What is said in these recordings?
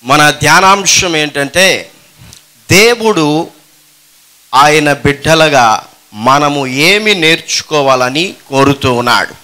మన ధ్యానాంశం ఏంటంటే దేవుడు ఆయన బిడ్డలుగా మనము ఏమి నేర్చుకోవాలని కోరుతూ ఉన్నాడు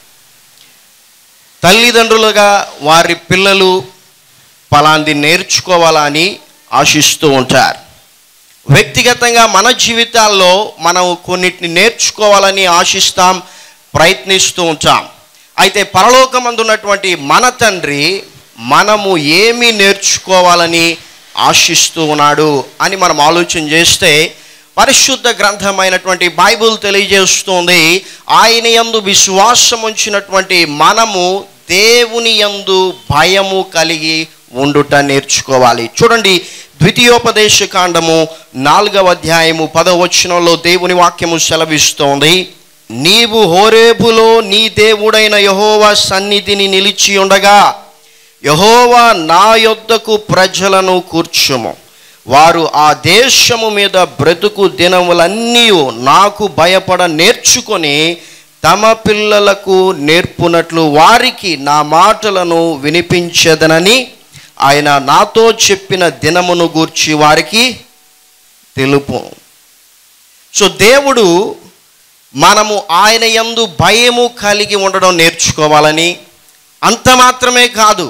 తల్లిదండ్రులుగా వారి పిల్లలు పలాంది నేర్చుకోవాలని ఆశిస్తూ ఉంటారు వ్యక్తిగతంగా మన జీవితాల్లో మనం కొన్నిటిని నేర్చుకోవాలని ఆశిస్తాం ప్రయత్నిస్తూ ఉంటాం అయితే పరలోకమందున్నటువంటి మన తండ్రి మనము ఏమి నేర్చుకోవాలని ఆశిస్తూ ఉన్నాడు అని మనం ఆలోచన చేస్తే పరిశుద్ధ గ్రంథమైనటువంటి బైబుల్ తెలియజేస్తుంది ఆయన యందు విశ్వాసం ఉంచినటువంటి మనము దేవుని యందు భయము కలిగి ఉండుట నేర్చుకోవాలి చూడండి ద్వితీయోపదేశ కాండము నాలుగవ అధ్యాయము పదవచనంలో దేవుని వాక్యము సెలవిస్తోంది నీవు హోరేబులో నీ దేవుడైన యహోవా సన్నిధిని నిలిచి ఉండగా యహోవా నా యొద్దకు ప్రజలను కూర్చుము వారు ఆ దేశము మీద బ్రతుకు దినములన్నీ నాకు భయపడ నేర్చుకొని తమ పిల్లలకు నేర్పునట్లు వారికి నా మాటలను వినిపించదనని ఆయన నాతో చెప్పిన దినమును గూర్చి వారికి తెలుపు సో దేవుడు మనము ఆయన యందు భయము కలిగి ఉండడం నేర్చుకోవాలని అంత మాత్రమే కాదు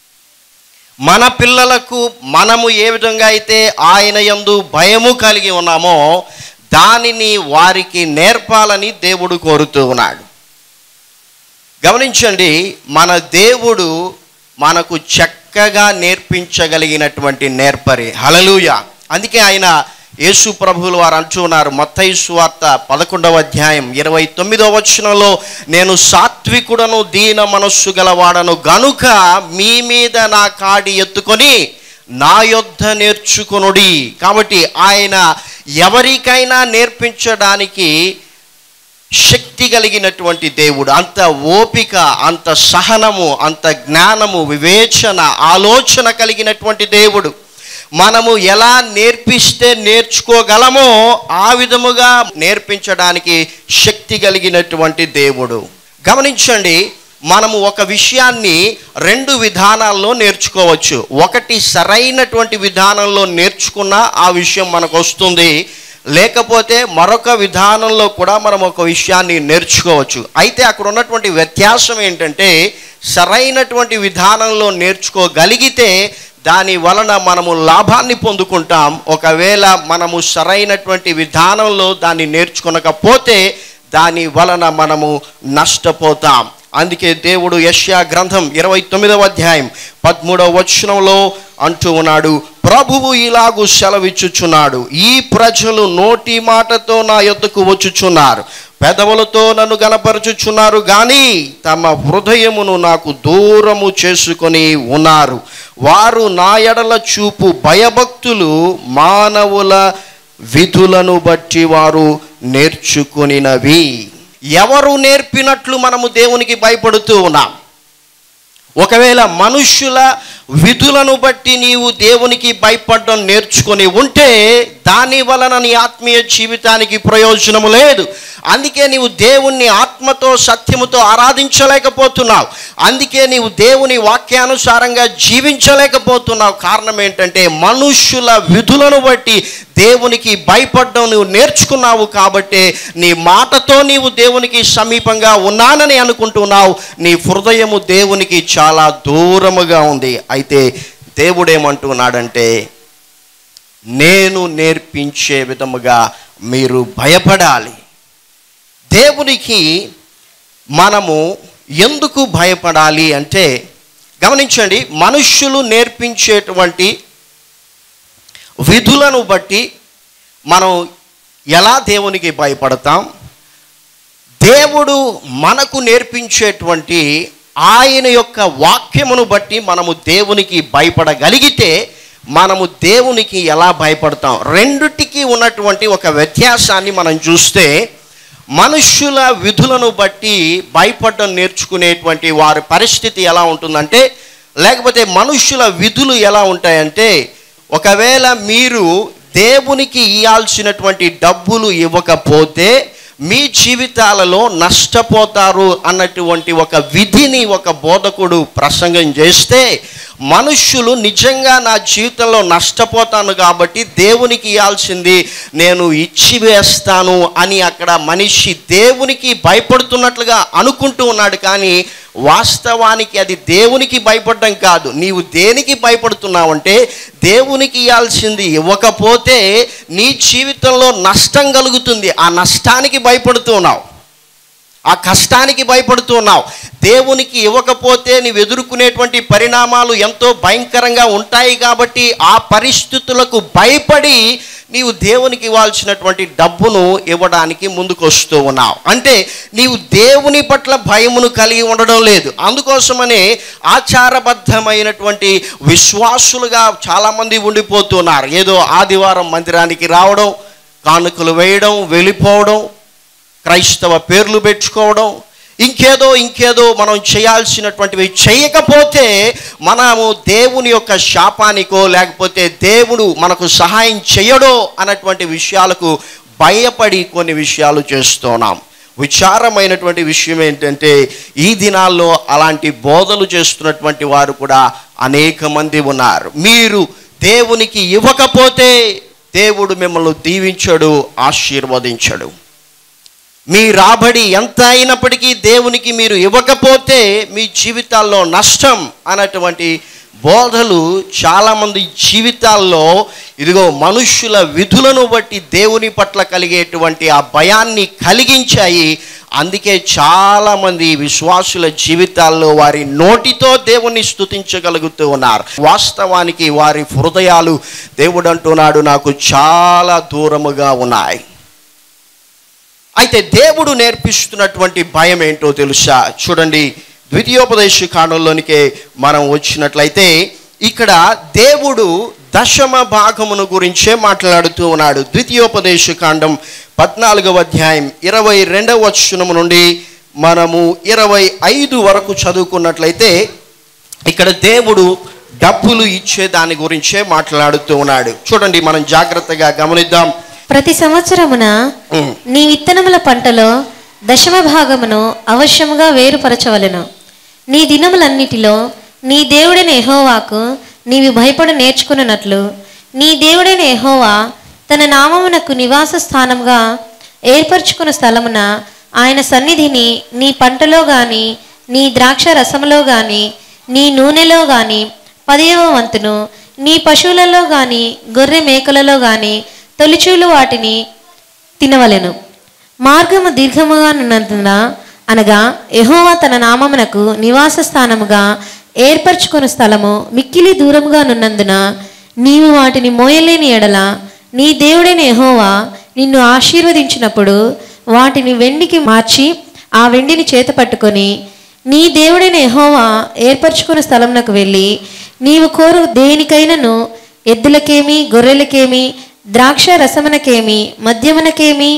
మన పిల్లలకు మనము ఏ విధంగా అయితే ఆయన యందు భయము కలిగి ఉన్నామో దానిని వారికి నేర్పాలని దేవుడు కోరుతూ ఉన్నాడు గమనించండి మన దేవుడు మనకు చక్కగా నేర్పించగలిగినటువంటి నేర్పరి హలలుయ అందుకే ఆయన యేసు ప్రభువులు వారు అంటున్నారు మత్తయి సువార్త పదకొండవ అధ్యాయం ఇరవై తొమ్మిదవ వచనంలో నేను సాత్వికుడను దీన మనస్సు గలవాడను గనుక మీ మీద నా కాడి ఎత్తుకొని నా యొద్ధ నేర్చుకొనుడి కాబట్టి ఆయన ఎవరికైనా నేర్పించడానికి శక్తి కలిగినటువంటి దేవుడు అంత ఓపిక అంత సహనము అంత జ్ఞానము వివేచన ఆలోచన కలిగినటువంటి దేవుడు మనము ఎలా నేర్పిస్తే నేర్చుకోగలమో ఆ విధముగా నేర్పించడానికి శక్తి కలిగినటువంటి దేవుడు గమనించండి మనము ఒక విషయాన్ని రెండు విధానాల్లో నేర్చుకోవచ్చు ఒకటి సరైనటువంటి విధానంలో నేర్చుకున్నా ఆ విషయం మనకు వస్తుంది లేకపోతే మరొక విధానంలో కూడా మనం ఒక విషయాన్ని నేర్చుకోవచ్చు అయితే అక్కడ ఉన్నటువంటి వ్యత్యాసం ఏంటంటే సరైనటువంటి విధానంలో నేర్చుకోగలిగితే దాని వలన మనము లాభాన్ని పొందుకుంటాం ఒకవేళ మనము సరైనటువంటి విధానంలో దాన్ని నేర్చుకొనకపోతే దాని వలన మనము నష్టపోతాం అందుకే దేవుడు యష్యా గ్రంథం ఇరవై తొమ్మిదవ అధ్యాయం పదమూడవ వచనంలో అంటూ ఉన్నాడు ప్రభువు ఇలాగు సెలవిచ్చుచున్నాడు ఈ ప్రజలు నోటి మాటతో నా యొద్దకు వచ్చుచున్నారు పెదవులతో నన్ను గనపరచుచున్నారు కానీ తమ హృదయమును నాకు దూరము చేసుకొని ఉన్నారు వారు నా ఎడల చూపు భయభక్తులు మానవుల విధులను బట్టి వారు నేర్చుకొనినవి ఎవరు నేర్పినట్లు మనము దేవునికి భయపడుతూ ఉన్నాం ఒకవేళ మనుష్యుల విధులను బట్టి నీవు దేవునికి భయపడడం నేర్చుకొని ఉంటే దాని వలన నీ ఆత్మీయ జీవితానికి ప్రయోజనము లేదు అందుకే నీవు దేవుణ్ణి ఆత్మతో సత్యముతో ఆరాధించలేకపోతున్నావు అందుకే నీవు దేవుని వాక్యానుసారంగా జీవించలేకపోతున్నావు కారణం ఏంటంటే మనుష్యుల విధులను బట్టి దేవునికి భయపడడం నువ్వు నేర్చుకున్నావు కాబట్టి నీ మాటతో నీవు దేవునికి సమీపంగా ఉన్నానని అనుకుంటున్నావు నీ హృదయము దేవునికి చాలా దూరముగా ఉంది అయితే దేవుడేమంటున్నాడంటే నేను నేర్పించే విధముగా మీరు భయపడాలి దేవునికి మనము ఎందుకు భయపడాలి అంటే గమనించండి మనుష్యులు నేర్పించేటువంటి విధులను బట్టి మనం ఎలా దేవునికి భయపడతాం దేవుడు మనకు నేర్పించేటువంటి ఆయన యొక్క వాక్యమును బట్టి మనము దేవునికి భయపడగలిగితే మనము దేవునికి ఎలా భయపడతాం రెండిటికి ఉన్నటువంటి ఒక వ్యత్యాసాన్ని మనం చూస్తే మనుష్యుల విధులను బట్టి భయపడడం నేర్చుకునేటువంటి వారి పరిస్థితి ఎలా ఉంటుందంటే లేకపోతే మనుష్యుల విధులు ఎలా ఉంటాయంటే ఒకవేళ మీరు దేవునికి ఇవ్వాల్సినటువంటి డబ్బులు ఇవ్వకపోతే మీ జీవితాలలో నష్టపోతారు అన్నటువంటి ఒక విధిని ఒక బోధకుడు ప్రసంగం చేస్తే మనుష్యులు నిజంగా నా జీవితంలో నష్టపోతాను కాబట్టి దేవునికి ఇవ్వాల్సింది నేను ఇచ్చివేస్తాను అని అక్కడ మనిషి దేవునికి భయపడుతున్నట్లుగా అనుకుంటూ ఉన్నాడు కానీ వాస్తవానికి అది దేవునికి భయపడడం కాదు నీవు దేనికి భయపడుతున్నావంటే దేవునికి ఇవ్వాల్సింది ఇవ్వకపోతే నీ జీవితంలో నష్టం కలుగుతుంది ఆ నష్టానికి భయపడుతున్నావు ఆ కష్టానికి భయపడుతున్నావు దేవునికి ఇవ్వకపోతే నీవు ఎదుర్కొనేటువంటి పరిణామాలు ఎంతో భయంకరంగా ఉంటాయి కాబట్టి ఆ పరిస్థితులకు భయపడి నీవు దేవునికి ఇవ్వాల్సినటువంటి డబ్బును ఇవ్వడానికి ముందుకు వస్తూ ఉన్నావు అంటే నీవు దేవుని పట్ల భయమును కలిగి ఉండడం లేదు అందుకోసమనే ఆచారబద్ధమైనటువంటి విశ్వాసులుగా చాలామంది ఉండిపోతున్నారు ఏదో ఆదివారం మందిరానికి రావడం కానుకలు వేయడం వెళ్ళిపోవడం క్రైస్తవ పేర్లు పెట్టుకోవడం ఇంకేదో ఇంకేదో మనం చేయాల్సినటువంటివి చేయకపోతే మనము దేవుని యొక్క శాపానికో లేకపోతే దేవుడు మనకు సహాయం చేయడో అన్నటువంటి విషయాలకు భయపడి కొన్ని విషయాలు చేస్తున్నాం విచారమైనటువంటి విషయం ఏంటంటే ఈ దినాల్లో అలాంటి బోధలు చేస్తున్నటువంటి వారు కూడా అనేక మంది ఉన్నారు మీరు దేవునికి ఇవ్వకపోతే దేవుడు మిమ్మల్ని దీవించడు ఆశీర్వదించడు మీ రాబడి ఎంత అయినప్పటికీ దేవునికి మీరు ఇవ్వకపోతే మీ జీవితాల్లో నష్టం అన్నటువంటి బోధలు చాలామంది జీవితాల్లో ఇదిగో మనుష్యుల విధులను బట్టి దేవుని పట్ల కలిగేటువంటి ఆ భయాన్ని కలిగించాయి అందుకే చాలామంది విశ్వాసుల జీవితాల్లో వారి నోటితో దేవుణ్ణి స్తుతించగలుగుతూ ఉన్నారు వాస్తవానికి వారి హృదయాలు దేవుడు అంటున్నాడు నాకు చాలా దూరముగా ఉన్నాయి అయితే దేవుడు నేర్పిస్తున్నటువంటి భయం ఏంటో తెలుసా చూడండి ద్వితీయోపదేశ కాండంలోనికే మనం వచ్చినట్లయితే ఇక్కడ దేవుడు దశమ భాగమును గురించే మాట్లాడుతూ ఉన్నాడు ద్వితీయోపదేశ కాండం పద్నాలుగవ అధ్యాయం ఇరవై రెండవ వచనము నుండి మనము ఇరవై ఐదు వరకు చదువుకున్నట్లయితే ఇక్కడ దేవుడు డబ్బులు ఇచ్చే దాని గురించే మాట్లాడుతూ ఉన్నాడు చూడండి మనం జాగ్రత్తగా గమనిద్దాం ప్రతి సంవత్సరమున ఉమ్. నీ విత్తనముల పంటలో దశమ భాగమును అవశ్యముగా వేరుపరచవలెను నీ దినములన్నిటిలో నీ దేవుడైన యెహోవాకు నీవు భయపడ నేర్చుకున్నట్లు నీ దేవుడైన యెహోవా తన నామమునకు నివాస స్థానముగా ఏర్పరచుకున్న స్థలమున ఆయన సన్నిధిని నీ పంటలో గాని నీ ద్రాక్ష రసములో గాని నీ నూనెలో గాని పదియవ వంతును నీ పశువులలో గాని గొర్రె మేకలలో గాని తొలిచూలు వాటిని తినవలెను మార్గము దీర్ఘముగానున్నందున అనగా యెహోవా తన నామమునకు నివాస స్థానముగా ఏర్పరచుకుని స్థలము మిక్కిలి దూరముగానున్నందున నీవు వాటిని మోయలేని ఎడల నీ దేవుడైన యెహోవా నిన్ను ఆశీర్వదించినప్పుడు వాటిని వెండికి మార్చి ఆ వెండిని చేత పట్టుకొని నీ దేవుడైన యెహోవా ఏర్పరచుకున్న స్థలమునకు వెళ్ళి నీవు కోరు దేనికైనను ఎద్దులకేమి గొర్రెలకేమి ద్రాక్ష రసమునకేమి మద్యమునకేమి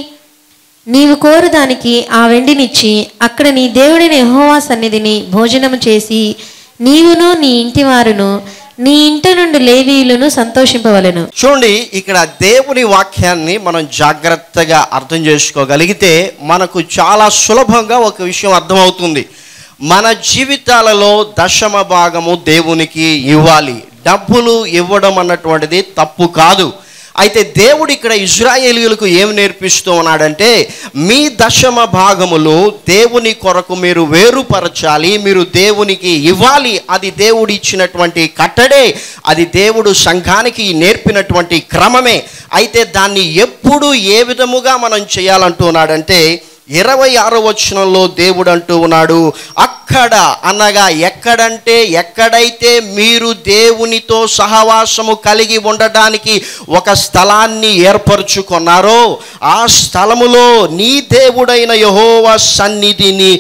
నీవు కోరు దానికి ఆ వెండినిచ్చి అక్కడ నీ దేవుడైన యెహోవా సన్నిధిని భోజనము చేసి నీవును నీ ఇంటివారును నీ ఇంట నుండి లేవీయులను సంతోషింపవలెను చూడండి ఇక్కడ దేవుని వాక్యాన్ని మనం జాగ్రత్తగా అర్థం చేసుకోగలిగితే మనకు చాలా సులభంగా ఒక విషయం అర్థమవుతుంది మన జీవితాలలో దశమ భాగము దేవునికి ఇవ్వాలి డబ్బులు ఇవ్వడం అన్నటువంటిది తప్పు కాదు అయితే దేవుడు ఇక్కడ ఇజ్రాయేలీయులకు ఏం నేర్పిస్తూ ఉన్నాడంటే మీ దశమ భాగములు దేవుని కొరకు మీరు వేరుపరచాలి మీరు దేవునికి ఇవ్వాలి అది దేవుడు ఇచ్చినటువంటి కట్టడే అది దేవుడు సంఘానికి నేర్పినటువంటి క్రమమే అయితే దాన్ని ఎప్పుడు ఏ విధముగా మనం చేయాలంటున్నాడంటే ఇరవై ఆరో వచనంలో దేవుడు అంటూ ఉన్నాడు అక్కడ అనగా ఎక్కడంటే ఎక్కడైతే మీరు దేవునితో సహవాసము కలిగి ఉండడానికి ఒక స్థలాన్ని ఏర్పరచుకున్నారో ఆ స్థలములో నీ దేవుడైన యహోవ సన్నిధిని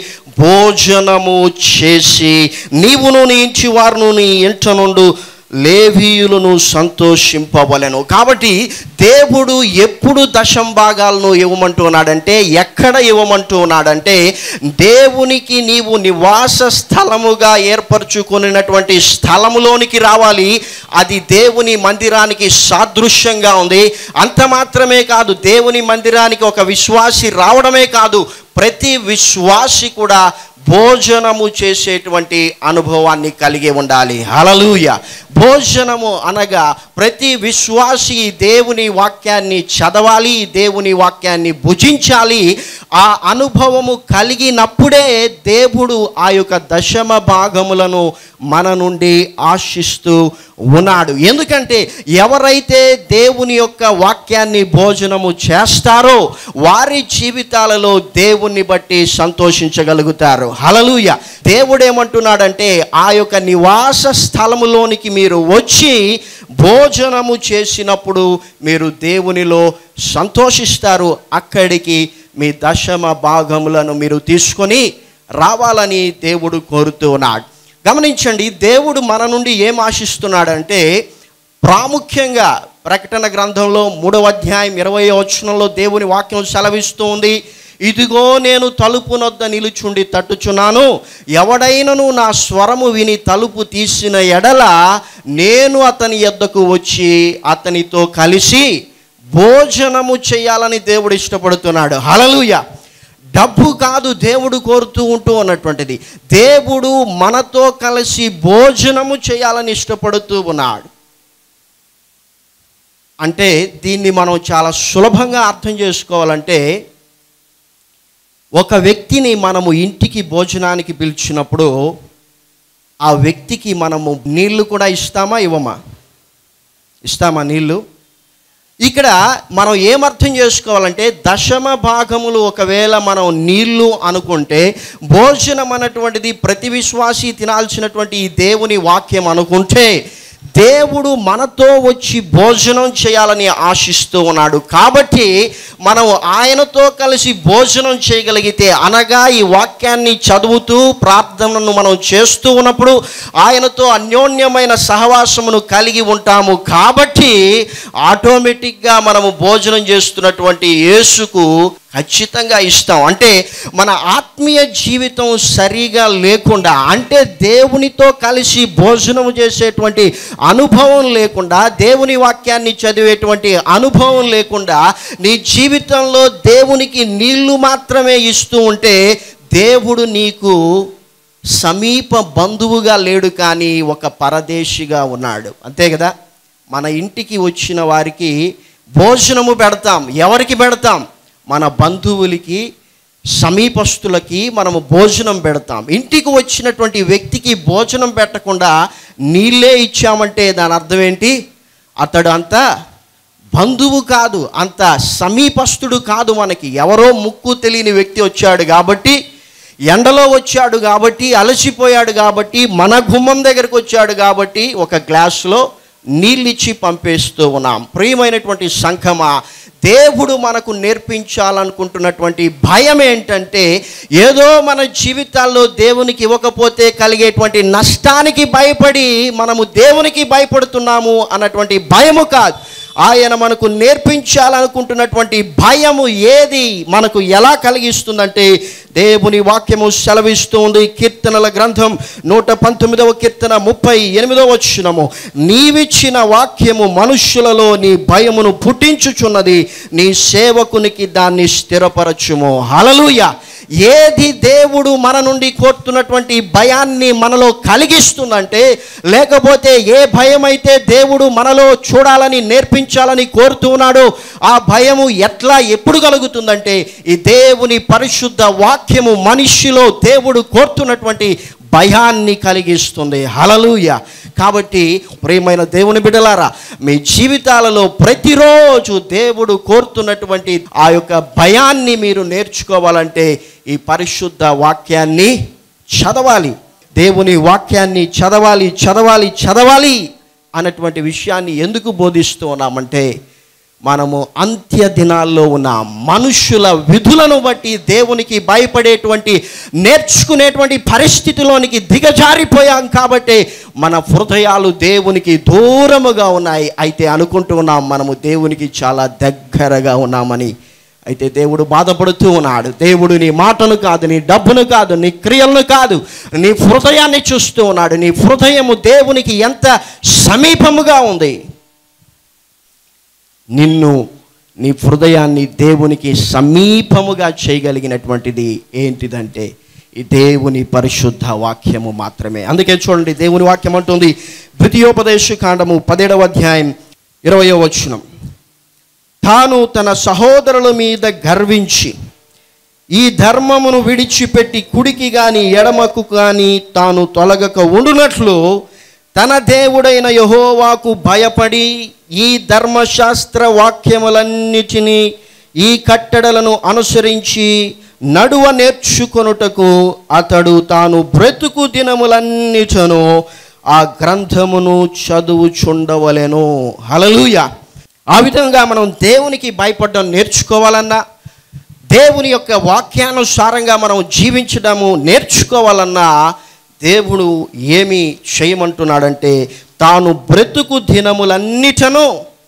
భోజనము చేసి నీవును నీ ఇంటి వారును నీ ఇంట నుండు లేవీయులను సంతోషింపవలెను కాబట్టి దేవుడు ఎప్పుడు దశం భాగాలను ఇవ్వమంటున్నాడంటే ఎక్కడ ఇవ్వమంటున్నాడంటే దేవునికి నీవు నివాస స్థలముగా ఏర్పరచుకున్నటువంటి స్థలములోనికి రావాలి అది దేవుని మందిరానికి సాదృశ్యంగా ఉంది అంత మాత్రమే కాదు దేవుని మందిరానికి ఒక విశ్వాసి రావడమే కాదు ప్రతి విశ్వాసి కూడా భోజనము చేసేటువంటి అనుభవాన్ని కలిగి ఉండాలి హలలుయ భోజనము అనగా ప్రతి విశ్వాసి దేవుని వాక్యాన్ని చదవాలి దేవుని వాక్యాన్ని భుజించాలి ఆ అనుభవము కలిగినప్పుడే దేవుడు ఆ యొక్క దశమ భాగములను మన నుండి ఆశిస్తూ ఉన్నాడు ఎందుకంటే ఎవరైతే దేవుని యొక్క వాక్యాన్ని భోజనము చేస్తారో వారి జీవితాలలో దేవుణ్ణి బట్టి సంతోషించగలుగుతారు హలలుయ దేవుడు ఏమంటున్నాడంటే ఆ యొక్క నివాస స్థలములోనికి మీరు వచ్చి భోజనము చేసినప్పుడు మీరు దేవునిలో సంతోషిస్తారు అక్కడికి మీ దశమ భాగములను మీరు తీసుకొని రావాలని దేవుడు కోరుతూ ఉన్నాడు గమనించండి దేవుడు మన నుండి ఏం ఆశిస్తున్నాడంటే ప్రాముఖ్యంగా ప్రకటన గ్రంథంలో మూడవ అధ్యాయం ఇరవై వచనంలో దేవుని వాక్యం సెలవిస్తూ ఉంది ఇదిగో నేను తలుపు నొద్ద నిలుచుండి తట్టుచున్నాను ఎవడైనను నా స్వరము విని తలుపు తీసిన ఎడల నేను అతని యొద్దకు వచ్చి అతనితో కలిసి భోజనము చేయాలని దేవుడు ఇష్టపడుతున్నాడు హలలుయ డబ్బు కాదు దేవుడు కోరుతూ ఉంటూ ఉన్నటువంటిది దేవుడు మనతో కలిసి భోజనము చేయాలని ఇష్టపడుతూ ఉన్నాడు అంటే దీన్ని మనం చాలా సులభంగా అర్థం చేసుకోవాలంటే ఒక వ్యక్తిని మనము ఇంటికి భోజనానికి పిలిచినప్పుడు ఆ వ్యక్తికి మనము నీళ్లు కూడా ఇస్తామా ఇవ్వమా ఇస్తామా నీళ్లు ఇక్కడ మనం ఏమర్థం చేసుకోవాలంటే దశమ భాగములు ఒకవేళ మనం నీళ్లు అనుకుంటే భోజనం అన్నటువంటిది ప్రతి విశ్వాసి తినాల్సినటువంటి ఈ దేవుని వాక్యం అనుకుంటే దేవుడు మనతో వచ్చి భోజనం చేయాలని ఆశిస్తూ ఉన్నాడు కాబట్టి మనం ఆయనతో కలిసి భోజనం చేయగలిగితే అనగా ఈ వాక్యాన్ని చదువుతూ ప్రార్థనను మనం చేస్తూ ఉన్నప్పుడు ఆయనతో అన్యోన్యమైన సహవాసమును కలిగి ఉంటాము కాబట్టి ఆటోమేటిక్గా మనము భోజనం చేస్తున్నటువంటి యేసుకు ఖచ్చితంగా ఇస్తాం అంటే మన ఆత్మీయ జీవితం సరిగా లేకుండా అంటే దేవునితో కలిసి భోజనం చేసేటువంటి అనుభవం లేకుండా దేవుని వాక్యాన్ని చదివేటువంటి అనుభవం లేకుండా నీ జీవితంలో దేవునికి నీళ్లు మాత్రమే ఇస్తూ ఉంటే దేవుడు నీకు సమీప బంధువుగా లేడు కానీ ఒక పరదేశిగా ఉన్నాడు అంతే కదా మన ఇంటికి వచ్చిన వారికి భోజనము పెడతాం ఎవరికి పెడతాం మన బంధువులకి సమీపస్తులకి మనము భోజనం పెడతాం ఇంటికి వచ్చినటువంటి వ్యక్తికి భోజనం పెట్టకుండా నీళ్ళే ఇచ్చామంటే దాని అర్థం ఏంటి అతడు అంత బంధువు కాదు అంత సమీపస్తుడు కాదు మనకి ఎవరో ముక్కు తెలియని వ్యక్తి వచ్చాడు కాబట్టి ఎండలో వచ్చాడు కాబట్టి అలసిపోయాడు కాబట్టి మన గుమ్మం దగ్గరకు వచ్చాడు కాబట్టి ఒక గ్లాసులో నీళ్ళిచ్చి పంపేస్తూ ఉన్నాం ప్రియమైనటువంటి సంఘమా దేవుడు మనకు నేర్పించాలనుకుంటున్నటువంటి భయం ఏంటంటే ఏదో మన జీవితాల్లో దేవునికి ఇవ్వకపోతే కలిగేటువంటి నష్టానికి భయపడి మనము దేవునికి భయపడుతున్నాము అన్నటువంటి భయము కాదు ఆయన మనకు నేర్పించాలనుకుంటున్నటువంటి భయము ఏది మనకు ఎలా కలిగిస్తుందంటే దేవుని వాక్యము సెలవిస్తూ ఉంది కీర్తనల గ్రంథం నూట పంతొమ్మిదవ కీర్తన ముప్పై ఎనిమిదవ వచ్చినము నీవిచ్చిన వాక్యము మనుష్యులలో నీ భయమును పుట్టించుచున్నది నీ సేవకునికి దాన్ని స్థిరపరచుము హలలుయ ఏది దేవుడు మన నుండి కోరుతున్నటువంటి భయాన్ని మనలో కలిగిస్తుందంటే లేకపోతే ఏ భయం అయితే దేవుడు మనలో చూడాలని నేర్పించాలని కోరుతున్నాడో ఆ భయము ఎట్లా ఎప్పుడు కలుగుతుందంటే ఈ దేవుని పరిశుద్ధ వాక్యము మనిషిలో దేవుడు కోరుతున్నటువంటి భయాన్ని కలిగిస్తుంది హలలుయ కాబట్టి ప్రియమైన దేవుని బిడలారా మీ జీవితాలలో ప్రతిరోజు దేవుడు కోరుతున్నటువంటి ఆ యొక్క భయాన్ని మీరు నేర్చుకోవాలంటే ఈ పరిశుద్ధ వాక్యాన్ని చదవాలి దేవుని వాక్యాన్ని చదవాలి చదవాలి చదవాలి అన్నటువంటి విషయాన్ని ఎందుకు బోధిస్తూ ఉన్నామంటే మనము అంత్య దినాల్లో ఉన్న మనుషుల విధులను బట్టి దేవునికి భయపడేటువంటి నేర్చుకునేటువంటి పరిస్థితిలోనికి దిగజారిపోయాం కాబట్టి మన హృదయాలు దేవునికి దూరముగా ఉన్నాయి అయితే అనుకుంటూ ఉన్నాం మనము దేవునికి చాలా దగ్గరగా ఉన్నామని అయితే దేవుడు బాధపడుతూ ఉన్నాడు దేవుడు నీ మాటను కాదు నీ డబ్బును కాదు నీ క్రియలను కాదు నీ హృదయాన్ని చూస్తూ ఉన్నాడు నీ హృదయము దేవునికి ఎంత సమీపముగా ఉంది నిన్ను నీ హృదయాన్ని దేవునికి సమీపముగా చేయగలిగినటువంటిది ఏంటిదంటే ఈ దేవుని పరిశుద్ధ వాక్యము మాత్రమే అందుకే చూడండి దేవుని వాక్యం అంటుంది ద్వితీయోపదేశ కాండము పదిహేడవ అధ్యాయం ఇరవయో వచనం తాను తన సహోదరుల మీద గర్వించి ఈ ధర్మమును విడిచిపెట్టి కుడికి గాని ఎడమకు గాని తాను తొలగక ఉండునట్లు తన దేవుడైన యహోవాకు భయపడి ఈ ధర్మశాస్త్ర వాక్యములన్నిటినీ ఈ కట్టడలను అనుసరించి నడువ నేర్చుకొనుటకు అతడు తాను బ్రతుకు దినములన్నిటను ఆ గ్రంథమును చదువుచుండవలెను హలలుయ ఆ విధంగా మనం దేవునికి భయపడడం నేర్చుకోవాలన్నా దేవుని యొక్క వాక్యానుసారంగా మనం జీవించడము నేర్చుకోవాలన్నా దేవుడు ఏమి చేయమంటున్నాడంటే తాను బ్రతుకు దినములన్నిటను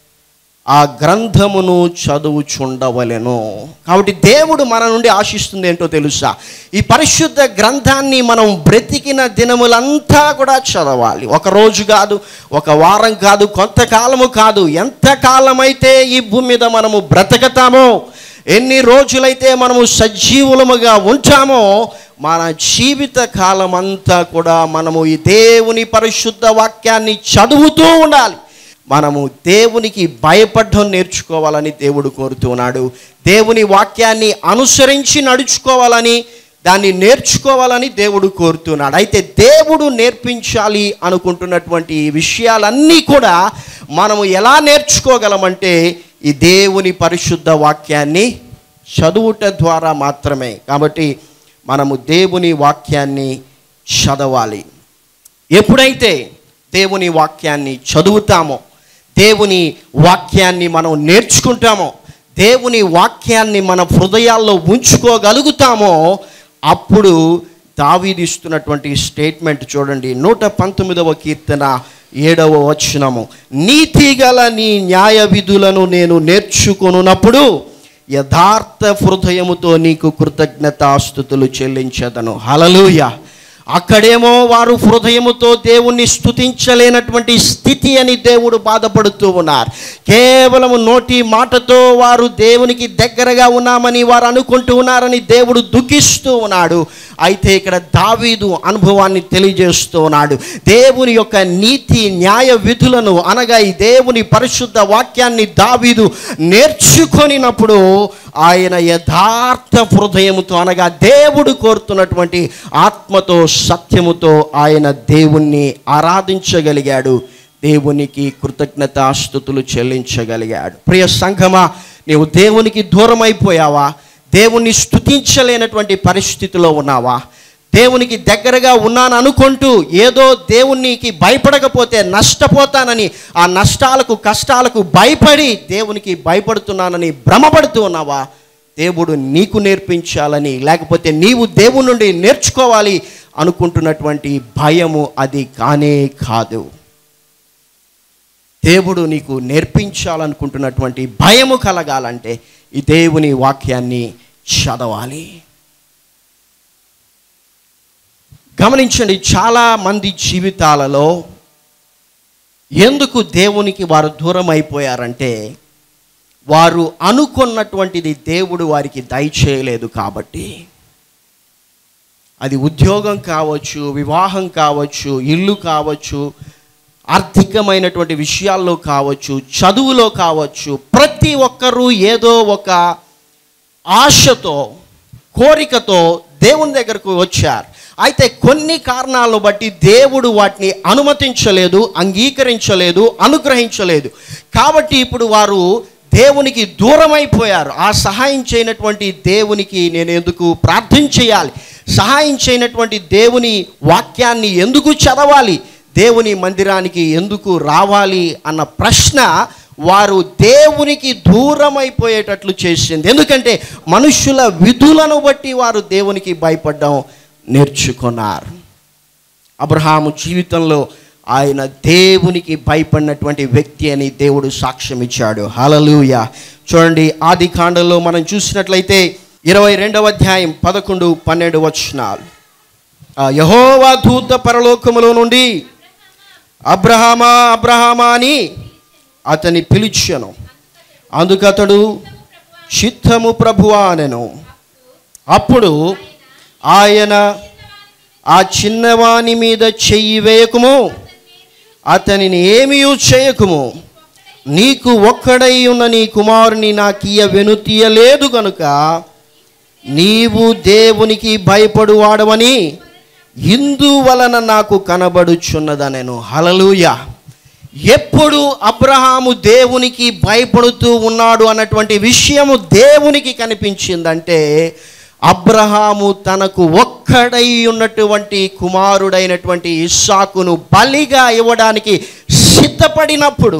ఆ గ్రంథమును చదువుచుండవలెను కాబట్టి దేవుడు మన నుండి ఆశిస్తుంది ఏంటో తెలుసా ఈ పరిశుద్ధ గ్రంథాన్ని మనం బ్రతికిన దినములంతా కూడా చదవాలి ఒక రోజు కాదు ఒక వారం కాదు కొంతకాలము కాదు ఎంత కాలమైతే ఈ భూమి మీద మనము బ్రతకతామో ఎన్ని రోజులైతే మనము సజీవులముగా ఉంటామో మన జీవిత కాలం అంతా కూడా మనము ఈ దేవుని పరిశుద్ధ వాక్యాన్ని చదువుతూ ఉండాలి మనము దేవునికి భయపడడం నేర్చుకోవాలని దేవుడు కోరుతున్నాడు దేవుని వాక్యాన్ని అనుసరించి నడుచుకోవాలని దాన్ని నేర్చుకోవాలని దేవుడు కోరుతున్నాడు అయితే దేవుడు నేర్పించాలి అనుకుంటున్నటువంటి ఈ విషయాలన్నీ కూడా మనము ఎలా నేర్చుకోగలమంటే ఈ దేవుని పరిశుద్ధ వాక్యాన్ని చదువుట ద్వారా మాత్రమే కాబట్టి మనము దేవుని వాక్యాన్ని చదవాలి ఎప్పుడైతే దేవుని వాక్యాన్ని చదువుతామో దేవుని వాక్యాన్ని మనం నేర్చుకుంటామో దేవుని వాక్యాన్ని మన హృదయాల్లో ఉంచుకోగలుగుతామో అప్పుడు దావీదిస్తున్నటువంటి స్టేట్మెంట్ చూడండి నూట పంతొమ్మిదవ కీర్తన ఏడవ వచనము నీతి గల నీ న్యాయ విధులను నేను నేర్చుకొనున్నప్పుడు యథార్థ హృదయముతో నీకు కృతజ్ఞతాస్థుతులు చెల్లించదను హలలుయ అక్కడేమో వారు హృదయముతో దేవుణ్ణి స్తుతించలేనటువంటి స్థితి అని దేవుడు బాధపడుతూ ఉన్నారు కేవలం నోటి మాటతో వారు దేవునికి దగ్గరగా ఉన్నామని వారు అనుకుంటూ ఉన్నారని దేవుడు దుఃఖిస్తూ ఉన్నాడు అయితే ఇక్కడ దావీదు అనుభవాన్ని తెలియజేస్తూ ఉన్నాడు దేవుని యొక్క నీతి న్యాయ విధులను అనగా ఈ దేవుని పరిశుద్ధ వాక్యాన్ని దావీదు నేర్చుకొనినప్పుడు ఆయన యథార్థ హృదయముతో అనగా దేవుడు కోరుతున్నటువంటి ఆత్మతో సత్యముతో ఆయన దేవుణ్ణి ఆరాధించగలిగాడు దేవునికి కృతజ్ఞతాస్థుతులు చెల్లించగలిగాడు ప్రియ సంఘమా నీవు దేవునికి దూరం అయిపోయావా దేవుణ్ణి స్తుతించలేనటువంటి పరిస్థితిలో ఉన్నావా దేవునికి దగ్గరగా ఉన్నాను అనుకుంటూ ఏదో దేవునికి భయపడకపోతే నష్టపోతానని ఆ నష్టాలకు కష్టాలకు భయపడి దేవునికి భయపడుతున్నానని భ్రమపడుతూ ఉన్నావా దేవుడు నీకు నేర్పించాలని లేకపోతే నీవు దేవుని నుండి నేర్చుకోవాలి అనుకుంటున్నటువంటి భయము అది కానే కాదు దేవుడు నీకు నేర్పించాలనుకుంటున్నటువంటి భయము కలగాలంటే ఈ దేవుని వాక్యాన్ని చదవాలి గమనించండి చాలా మంది జీవితాలలో ఎందుకు దేవునికి వారు దూరం అయిపోయారంటే వారు అనుకున్నటువంటిది దేవుడు వారికి దయచేయలేదు కాబట్టి అది ఉద్యోగం కావచ్చు వివాహం కావచ్చు ఇల్లు కావచ్చు ఆర్థికమైనటువంటి విషయాల్లో కావచ్చు చదువులో కావచ్చు ప్రతి ఒక్కరూ ఏదో ఒక ఆశతో కోరికతో దేవుని దగ్గరకు వచ్చారు అయితే కొన్ని కారణాలను బట్టి దేవుడు వాటిని అనుమతించలేదు అంగీకరించలేదు అనుగ్రహించలేదు కాబట్టి ఇప్పుడు వారు దేవునికి దూరమైపోయారు ఆ సహాయం చేయనటువంటి దేవునికి నేను ఎందుకు ప్రార్థన చేయాలి సహాయం చేయనటువంటి దేవుని వాక్యాన్ని ఎందుకు చదవాలి దేవుని మందిరానికి ఎందుకు రావాలి అన్న ప్రశ్న వారు దేవునికి దూరమైపోయేటట్లు చేసింది ఎందుకంటే మనుషుల విధులను బట్టి వారు దేవునికి భయపడడం నేర్చుకున్నారు అబ్రహాము జీవితంలో ఆయన దేవునికి భయపడినటువంటి వ్యక్తి అని దేవుడు సాక్ష్యం ఇచ్చాడు హలలుయ చూడండి ఆది కాండంలో మనం చూసినట్లయితే ఇరవై రెండవ అధ్యాయం పదకొండు పన్నెండు వచనాలు ఆ యహోవా దూత పరలోకములో నుండి అబ్రహామా అబ్రహామా అని అతని పిలిచాను అందుకతడు చిత్తము ప్రభువా అనెను అప్పుడు ఆయన ఆ చిన్నవాని మీద చెయ్యి వేయకుము అతనిని ఏమీ చేయకుము నీకు ఒక్కడై ఉన్న నీ కుమారుని నాకియ వెనుతీయలేదు గనుక నీవు దేవునికి భయపడువాడవని ఇందువలన నాకు కనబడుచున్నదనెను హలలుయ ఎప్పుడు అబ్రహాము దేవునికి భయపడుతూ ఉన్నాడు అన్నటువంటి విషయము దేవునికి కనిపించిందంటే అబ్రహాము తనకు ఒక్కడై ఉన్నటువంటి కుమారుడైనటువంటి ఇస్సాకును బలిగా ఇవ్వడానికి సిద్ధపడినప్పుడు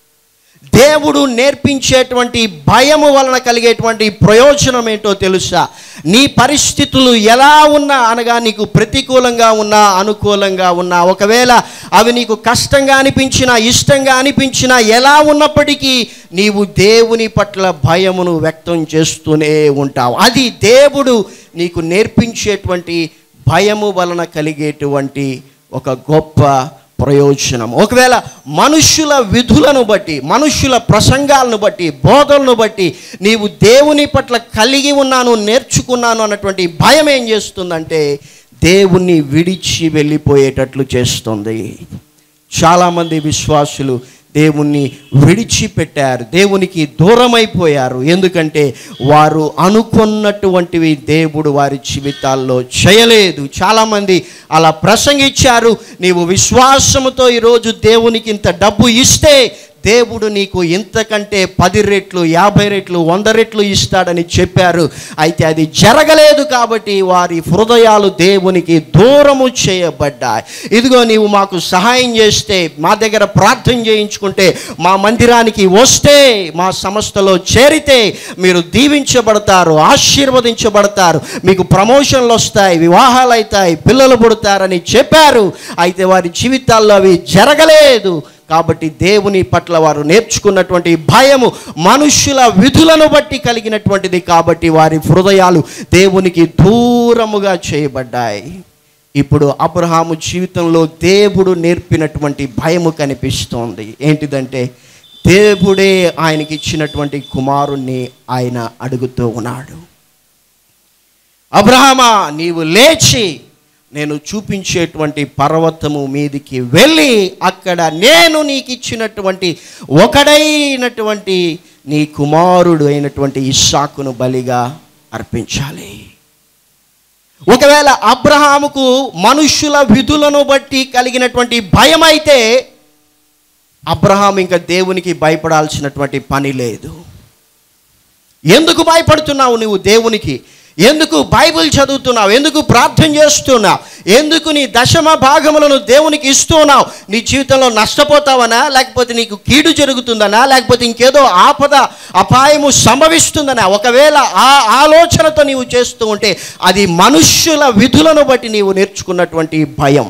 దేవుడు నేర్పించేటువంటి భయము వలన కలిగేటువంటి ప్రయోజనం ఏంటో తెలుసా నీ పరిస్థితులు ఎలా ఉన్నా అనగా నీకు ప్రతికూలంగా ఉన్నా అనుకూలంగా ఉన్నా ఒకవేళ అవి నీకు కష్టంగా అనిపించినా ఇష్టంగా అనిపించినా ఎలా ఉన్నప్పటికీ నీవు దేవుని పట్ల భయమును వ్యక్తం చేస్తూనే ఉంటావు అది దేవుడు నీకు నేర్పించేటువంటి భయము వలన కలిగేటువంటి ఒక గొప్ప ప్రయోజనం ఒకవేళ మనుష్యుల విధులను బట్టి మనుష్యుల ప్రసంగాలను బట్టి బోధలను బట్టి నీవు దేవుని పట్ల కలిగి ఉన్నాను నేర్చుకున్నాను అన్నటువంటి భయం ఏం చేస్తుందంటే దేవుణ్ణి విడిచి వెళ్ళిపోయేటట్లు చేస్తుంది చాలామంది విశ్వాసులు దేవుణ్ణి విడిచిపెట్టారు దేవునికి దూరమైపోయారు ఎందుకంటే వారు అనుకున్నటువంటివి దేవుడు వారి జీవితాల్లో చేయలేదు చాలామంది అలా ప్రసంగించారు నీవు విశ్వాసముతో ఈరోజు దేవునికి ఇంత డబ్బు ఇస్తే దేవుడు నీకు ఇంతకంటే పది రెట్లు యాభై రెట్లు వంద రెట్లు ఇస్తాడని చెప్పారు అయితే అది జరగలేదు కాబట్టి వారి హృదయాలు దేవునికి దూరము చేయబడ్డాయి ఇదిగో నీవు మాకు సహాయం చేస్తే మా దగ్గర ప్రార్థన చేయించుకుంటే మా మందిరానికి వస్తే మా సంస్థలో చేరితే మీరు దీవించబడతారు ఆశీర్వదించబడతారు మీకు ప్రమోషన్లు వస్తాయి వివాహాలు అవుతాయి పిల్లలు పుడతారని చెప్పారు అయితే వారి జీవితాల్లో అవి జరగలేదు కాబట్టి దేవుని పట్ల వారు నేర్చుకున్నటువంటి భయము మనుష్యుల విధులను బట్టి కలిగినటువంటిది కాబట్టి వారి హృదయాలు దేవునికి దూరముగా చేయబడ్డాయి ఇప్పుడు అబ్రహాము జీవితంలో దేవుడు నేర్పినటువంటి భయము కనిపిస్తోంది ఏంటిదంటే దేవుడే ఆయనకి ఇచ్చినటువంటి కుమారుణ్ణి ఆయన అడుగుతూ ఉన్నాడు అబ్రహమా నీవు లేచి నేను చూపించేటువంటి పర్వతము మీదికి వెళ్ళి అక్కడ నేను నీకు ఇచ్చినటువంటి ఒకడైనటువంటి నీ కుమారుడు అయినటువంటి ఇస్సాకును బలిగా అర్పించాలి ఒకవేళ అబ్రహాముకు మనుష్యుల విధులను బట్టి కలిగినటువంటి భయం అయితే అబ్రహాం ఇంకా దేవునికి భయపడాల్సినటువంటి పని లేదు ఎందుకు భయపడుతున్నావు నువ్వు దేవునికి ఎందుకు బైబిల్ చదువుతున్నావు ఎందుకు ప్రార్థన చేస్తున్నావు ఎందుకు నీ దశమ భాగములను దేవునికి ఇస్తున్నావు నీ జీవితంలో నష్టపోతావనా లేకపోతే నీకు కీడు జరుగుతుందనా లేకపోతే ఇంకేదో ఆపద అపాయము సంభవిస్తుందనా ఒకవేళ ఆ ఆలోచనతో నీవు చేస్తూ ఉంటే అది మనుష్యుల విధులను బట్టి నీవు నేర్చుకున్నటువంటి భయం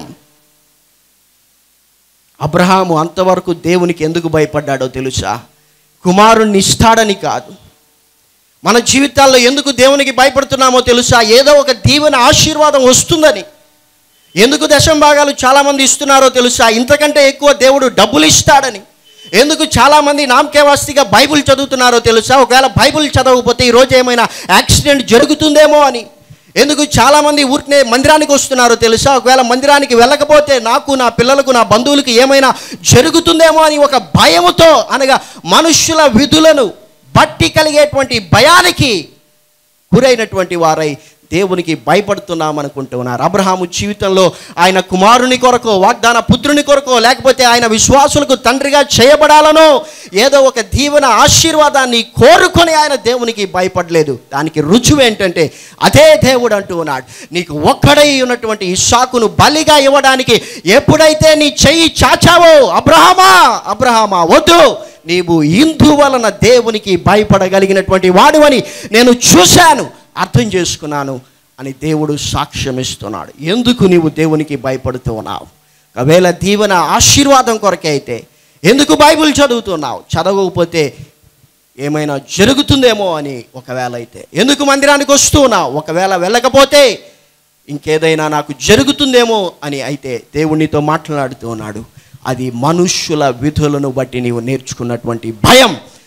అబ్రహాము అంతవరకు దేవునికి ఎందుకు భయపడ్డాడో తెలుసా కుమారుణ్ణి ఇస్తాడని కాదు మన జీవితాల్లో ఎందుకు దేవునికి భయపడుతున్నామో తెలుసా ఏదో ఒక దీవెన ఆశీర్వాదం వస్తుందని ఎందుకు దశం భాగాలు చాలామంది ఇస్తున్నారో తెలుసా ఇంతకంటే ఎక్కువ దేవుడు డబ్బులు ఇస్తాడని ఎందుకు చాలామంది నామకేవాస్తిగా బైబిల్ చదువుతున్నారో తెలుసా ఒకవేళ బైబిల్ చదవకపోతే ఈరోజు ఏమైనా యాక్సిడెంట్ జరుగుతుందేమో అని ఎందుకు చాలామంది ఊరికనే మందిరానికి వస్తున్నారో తెలుసా ఒకవేళ మందిరానికి వెళ్ళకపోతే నాకు నా పిల్లలకు నా బంధువులకు ఏమైనా జరుగుతుందేమో అని ఒక భయముతో అనగా మనుష్యుల విధులను బట్టి కలిగేటువంటి భయానికి గురైనటువంటి వారై దేవునికి భయపడుతున్నాం అనుకుంటున్నారు అబ్రహాము జీవితంలో ఆయన కుమారుని కొరకు వాగ్దాన పుత్రుని కొరకు లేకపోతే ఆయన విశ్వాసులకు తండ్రిగా చేయబడాలనో ఏదో ఒక దీవెన ఆశీర్వాదాన్ని కోరుకొని ఆయన దేవునికి భయపడలేదు దానికి రుజువు ఏంటంటే అదే దేవుడు అంటూ ఉన్నాడు నీకు ఒక్కడై ఉన్నటువంటి ఇస్సాకును బలిగా ఇవ్వడానికి ఎప్పుడైతే నీ చెయ్యి చాచావో అబ్రహామా అబ్రహామా వద్దు నీవు ఇందు వలన దేవునికి భయపడగలిగినటువంటి వాడివని నేను చూశాను అర్థం చేసుకున్నాను అని దేవుడు సాక్ష్యం ఇస్తున్నాడు ఎందుకు నీవు దేవునికి భయపడుతూ ఉన్నావు ఒకవేళ దీవెన ఆశీర్వాదం కొరకే అయితే ఎందుకు బైబిల్ చదువుతున్నావు చదవకపోతే ఏమైనా జరుగుతుందేమో అని ఒకవేళ అయితే ఎందుకు మందిరానికి వస్తున్నావు ఒకవేళ వెళ్ళకపోతే ఇంకేదైనా నాకు జరుగుతుందేమో అని అయితే దేవునితో మాట్లాడుతూ ఉన్నాడు అది మనుష్యుల విధులను బట్టి నీవు నేర్చుకున్నటువంటి భయం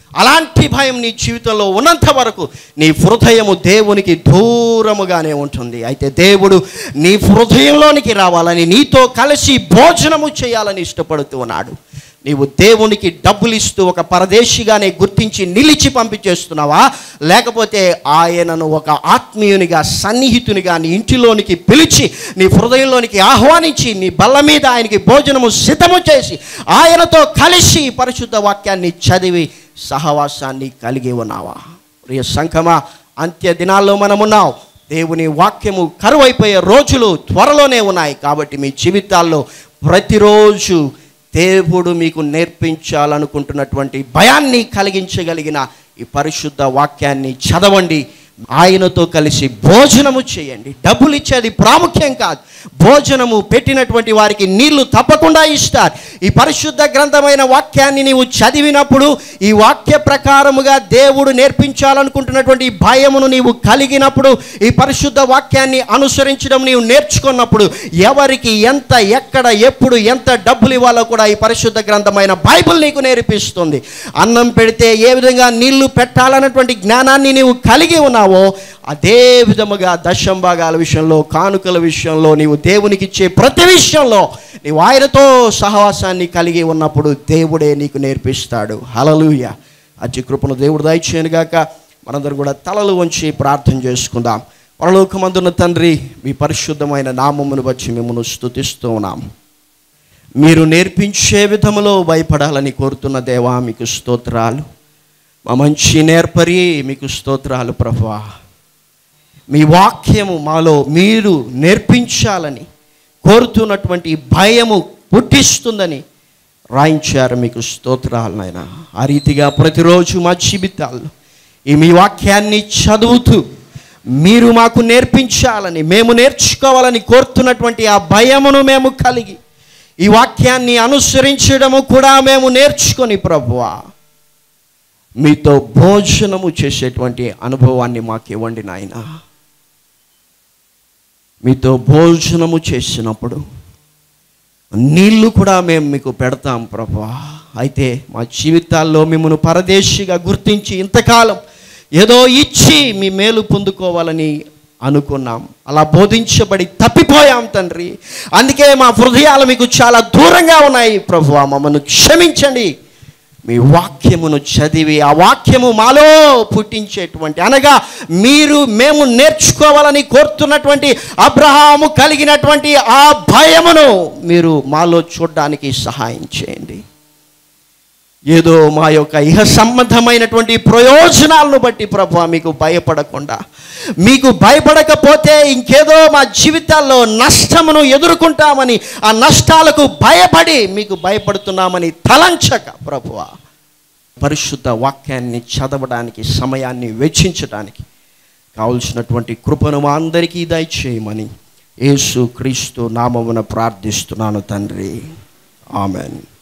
అలాంటి భయం నీ జీవితంలో ఉన్నంత వరకు నీ హృదయము దేవునికి దూరముగానే ఉంటుంది అయితే దేవుడు నీ హృదయంలోనికి రావాలని నీతో కలిసి భోజనము చేయాలని ఇష్టపడుతూ ఉన్నాడు నీవు దేవునికి డబ్బులు ఇస్తూ ఒక పరదేశిగానే గుర్తించి నిలిచి పంపించేస్తున్నావా లేకపోతే ఆయనను ఒక ఆత్మీయునిగా సన్నిహితునిగా నీ ఇంటిలోనికి పిలిచి నీ హృదయంలోనికి ఆహ్వానించి నీ బల్ల మీద ఆయనకి భోజనము సిద్ధము చేసి ఆయనతో కలిసి పరిశుద్ధ వాక్యాన్ని చదివి సహవాసాన్ని కలిగి ఉన్నావా ప్రియ సంఖమా అంత్య దినాల్లో మనమున్నాం దేవుని వాక్యము కరువైపోయే రోజులు త్వరలోనే ఉన్నాయి కాబట్టి మీ జీవితాల్లో ప్రతిరోజు దేవుడు మీకు నేర్పించాలనుకుంటున్నటువంటి భయాన్ని కలిగించగలిగిన ఈ పరిశుద్ధ వాక్యాన్ని చదవండి ఆయనతో కలిసి భోజనము చేయండి డబ్బులు ఇచ్చేది ప్రాముఖ్యం కాదు భోజనము పెట్టినటువంటి వారికి నీళ్లు తప్పకుండా ఇస్తారు ఈ పరిశుద్ధ గ్రంథమైన వాక్యాన్ని నీవు చదివినప్పుడు ఈ వాక్య ప్రకారముగా దేవుడు నేర్పించాలనుకుంటున్నటువంటి ఈ భయమును నీవు కలిగినప్పుడు ఈ పరిశుద్ధ వాక్యాన్ని అనుసరించడం నీవు నేర్చుకున్నప్పుడు ఎవరికి ఎంత ఎక్కడ ఎప్పుడు ఎంత డబ్బులు ఇవ్వాలో కూడా ఈ పరిశుద్ధ గ్రంథమైన బైబిల్ నీకు నేర్పిస్తుంది అన్నం పెడితే ఏ విధంగా నీళ్లు పెట్టాలన్నటువంటి జ్ఞానాన్ని నీవు కలిగి ఉన్నావో అదే విధముగా దశం భాగాల విషయంలో కానుకల విషయంలో నీవు దేవునికి ఇచ్చే ప్రతి విషయంలో నీవు ఆయనతో సహవాసాన్ని కలిగి ఉన్నప్పుడు దేవుడే నీకు నేర్పిస్తాడు హలలుయ అతి కృపను దేవుడు దయచేయనుగాక మనందరం కూడా తలలు వంచి ప్రార్థన చేసుకుందాం పరలోకమందున్న తండ్రి మీ పరిశుద్ధమైన నామమును వచ్చి మిమ్మల్ని స్తుతిస్తూ ఉన్నాం మీరు నేర్పించే విధములో భయపడాలని కోరుతున్న దేవా మీకు స్తోత్రాలు మా మంచి నేర్పరి మీకు స్తోత్రాలు ప్రభువా మీ వాక్యము మాలో మీరు నేర్పించాలని కోరుతున్నటువంటి భయము పుట్టిస్తుందని రాయించారు మీకు స్తోత్రాలు నాయన ఆ రీతిగా ప్రతిరోజు మా జీవితాల్లో ఈ మీ వాక్యాన్ని చదువుతూ మీరు మాకు నేర్పించాలని మేము నేర్చుకోవాలని కోరుతున్నటువంటి ఆ భయమును మేము కలిగి ఈ వాక్యాన్ని అనుసరించడము కూడా మేము నేర్చుకొని ప్రభువా మీతో భోజనము చేసేటువంటి అనుభవాన్ని మాకు ఇవ్వండి నాయన మీతో భోజనము చేసినప్పుడు నీళ్లు కూడా మేము మీకు పెడతాం ప్రభా అయితే మా జీవితాల్లో మిమ్మల్ని పరదేశిగా గుర్తించి ఇంతకాలం ఏదో ఇచ్చి మీ మేలు పొందుకోవాలని అనుకున్నాం అలా బోధించబడి తప్పిపోయాం తండ్రి అందుకే మా హృదయాలు మీకు చాలా దూరంగా ఉన్నాయి ప్రభు మమ్మల్ని క్షమించండి మీ వాక్యమును చదివి ఆ వాక్యము మాలో పుట్టించేటువంటి అనగా మీరు మేము నేర్చుకోవాలని కోరుతున్నటువంటి అబ్రహాము కలిగినటువంటి ఆ భయమును మీరు మాలో చూడడానికి సహాయం చేయండి ఏదో మా యొక్క ఇహ సంబంధమైనటువంటి ప్రయోజనాలను బట్టి ప్రభు మీకు భయపడకుండా మీకు భయపడకపోతే ఇంకేదో మా జీవితాల్లో నష్టమును ఎదుర్కొంటామని ఆ నష్టాలకు భయపడి మీకు భయపడుతున్నామని తలంచక ప్రభువా పరిశుద్ధ వాక్యాన్ని చదవడానికి సమయాన్ని వెచ్చించడానికి కావలసినటువంటి కృపను మా అందరికీ దయచేయమని యేసు క్రీస్తు నామమున ప్రార్థిస్తున్నాను తండ్రి ఆమెన్